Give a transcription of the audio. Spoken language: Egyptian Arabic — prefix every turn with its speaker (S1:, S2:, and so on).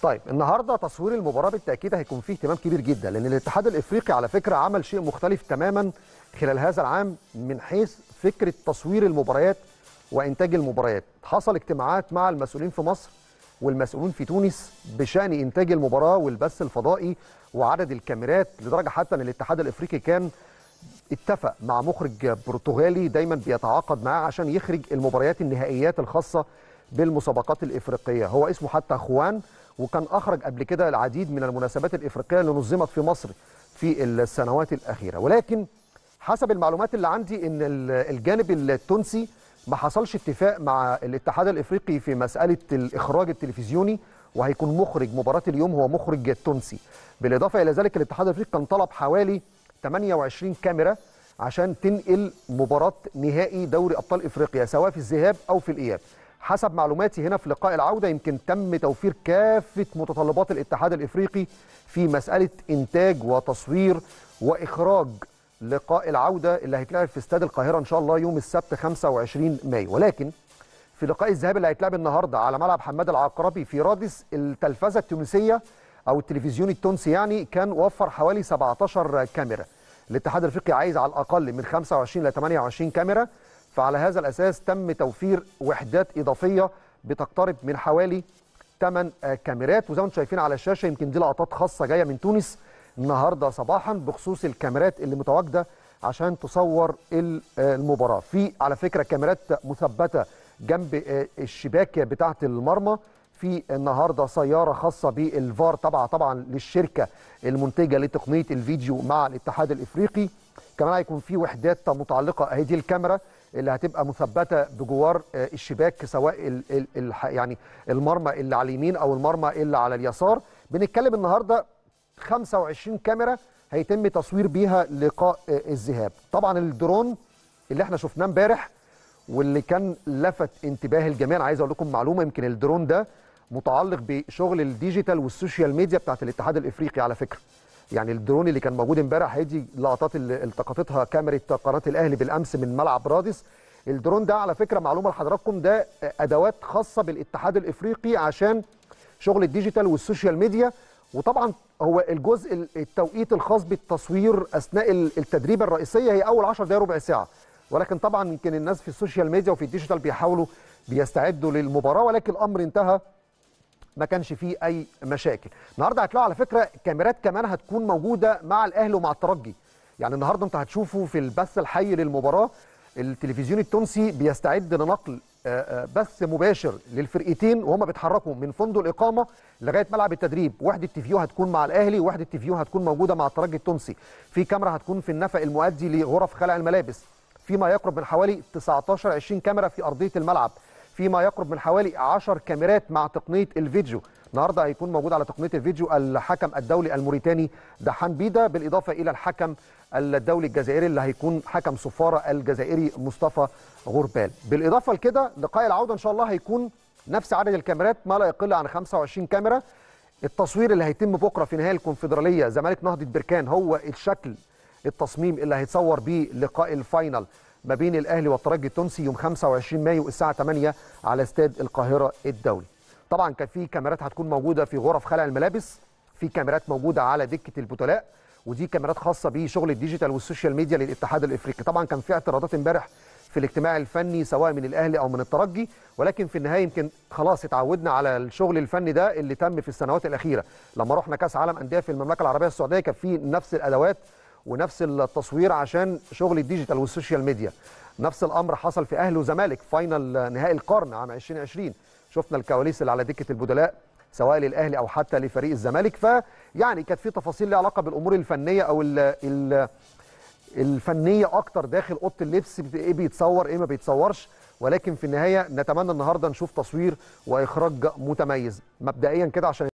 S1: طيب النهارده تصوير المباراه بالتاكيد هيكون فيه اهتمام كبير جدا لان الاتحاد الافريقي على فكره عمل شيء مختلف تماما خلال هذا العام من حيث فكره تصوير المباريات وانتاج المباريات حصل اجتماعات مع المسؤولين في مصر والمسؤولين في تونس بشان انتاج المباراه والبث الفضائي وعدد الكاميرات لدرجه حتى ان الاتحاد الافريقي كان اتفق مع مخرج برتغالي دايما بيتعاقد معاه عشان يخرج المباريات النهائيات الخاصه بالمسابقات الافريقيه هو اسمه حتى خوان وكان اخرج قبل كده العديد من المناسبات الافريقيه اللي نظمت في مصر في السنوات الاخيره ولكن حسب المعلومات اللي عندي ان الجانب التونسي ما حصلش اتفاق مع الاتحاد الافريقي في مساله الاخراج التلفزيوني وهيكون مخرج مباراه اليوم هو مخرج تونسي بالاضافه الى ذلك الاتحاد الافريقي كان طلب حوالي 28 كاميرا عشان تنقل مباراه نهائي دوري ابطال افريقيا سواء في الذهاب او في الاياب حسب معلوماتي هنا في لقاء العوده يمكن تم توفير كافه متطلبات الاتحاد الافريقي في مساله انتاج وتصوير واخراج لقاء العوده اللي هيتلعب في استاد القاهره ان شاء الله يوم السبت 25 مايو ولكن في لقاء الذهاب اللي هيتلعب النهارده على ملعب حماد العقربي في رادس التلفزه التونسيه او التلفزيون التونسي يعني كان وفر حوالي 17 كاميرا الاتحاد الافريقي عايز على الاقل من 25 ل 28 كاميرا فعلى هذا الاساس تم توفير وحدات اضافيه بتقترب من حوالي 8 كاميرات وزي ما انتم شايفين على الشاشه يمكن دي لقطات خاصه جايه من تونس النهارده صباحا بخصوص الكاميرات اللي متواجده عشان تصور المباراه في على فكره كاميرات مثبته جنب الشباك بتاعه المرمى في النهارده سياره خاصه بالفار تبع طبعا للشركه المنتجه لتقنيه الفيديو مع الاتحاد الافريقي كمان هيكون في وحدات متعلقه اهي دي الكاميرا اللي هتبقى مثبته بجوار الشباك سواء ال ال ال يعني المرمى اللي على اليمين او المرمى اللي على اليسار بنتكلم النهارده 25 كاميرا هيتم تصوير بيها لقاء الذهاب طبعا الدرون اللي احنا شفناه امبارح واللي كان لفت انتباه الجميع انا عايز اقول لكم معلومه يمكن الدرون ده متعلق بشغل الديجيتال والسوشيال ميديا بتاعت الاتحاد الافريقي على فكره يعني الدرون اللي كان موجود امبارح هيدي لقطات اللي التقطتها كاميرا قناه الاهلي بالامس من ملعب رادس الدرون ده على فكره معلومه لحضراتكم ده ادوات خاصه بالاتحاد الافريقي عشان شغل الديجيتال والسوشيال ميديا وطبعا هو الجزء التوقيت الخاص بالتصوير اثناء التدريب الرئيسيه هي اول 10 دقائق ربع ساعه ولكن طبعا يمكن الناس في السوشيال ميديا وفي الديجيتال بيحاولوا بيستعدوا للمباراه ولكن الامر انتهى ما كانش فيه اي مشاكل النهارده هتلاقوا على فكره كاميرات كمان هتكون موجوده مع الاهلي ومع الترجي يعني النهارده انتوا هتشوفوا في البث الحي للمباراه التلفزيون التونسي بيستعد لنقل بث مباشر للفرقتين وهم بيتحركوا من فندق الاقامه لغايه ملعب التدريب وحده تيفيو هتكون مع الاهلي وحده تيفيو هتكون موجوده مع الترجي التونسي في كاميرا هتكون في النفق المؤدي لغرف خلع الملابس فيما يقرب من حوالي 19 20 كاميرا في ارضيه الملعب فيما يقرب من حوالي 10 كاميرات مع تقنيه الفيديو النهارده هيكون موجود على تقنيه الفيديو الحكم الدولي الموريتاني دحان بيدا بالاضافه الى الحكم الدولي الجزائري اللي هيكون حكم صفاره الجزائري مصطفى غربال بالاضافه لكده لقاء العوده ان شاء الله هيكون نفس عدد الكاميرات ما لا يقل عن 25 كاميرا التصوير اللي هيتم بكره في نهائي الكونفدراليه زمالك نهضه بركان هو الشكل التصميم اللي هيتصور بيه لقاء الفاينل ما بين الاهلي والترجي التونسي يوم 25 مايو الساعه 8 على استاد القاهره الدولي. طبعا كان في كاميرات هتكون موجوده في غرف خلع الملابس، في كاميرات موجوده على دكه البطلاء ودي كاميرات خاصه بشغل الديجيتال والسوشيال ميديا للاتحاد الافريقي، طبعا كان في اعتراضات امبارح في الاجتماع الفني سواء من الاهلي او من الترجي ولكن في النهايه يمكن خلاص اتعودنا على الشغل الفني ده اللي تم في السنوات الاخيره، لما رحنا كاس عالم انديه في المملكه العربيه السعوديه كان في نفس الادوات ونفس التصوير عشان شغل الديجيتال والسوشيال ميديا نفس الامر حصل في اهلي وزمالك فاينل نهائي القرن عام 2020 شفنا الكواليس اللي على دكه البدلاء سواء للاهلي او حتى لفريق الزمالك فيعني كانت في تفاصيل ليها علاقه بالامور الفنيه او ال ال الفنيه اكتر داخل اوضه اللبس ايه بيتصور ايه ما بيتصورش ولكن في النهايه نتمنى النهارده نشوف تصوير واخراج متميز مبدئيا كده عشان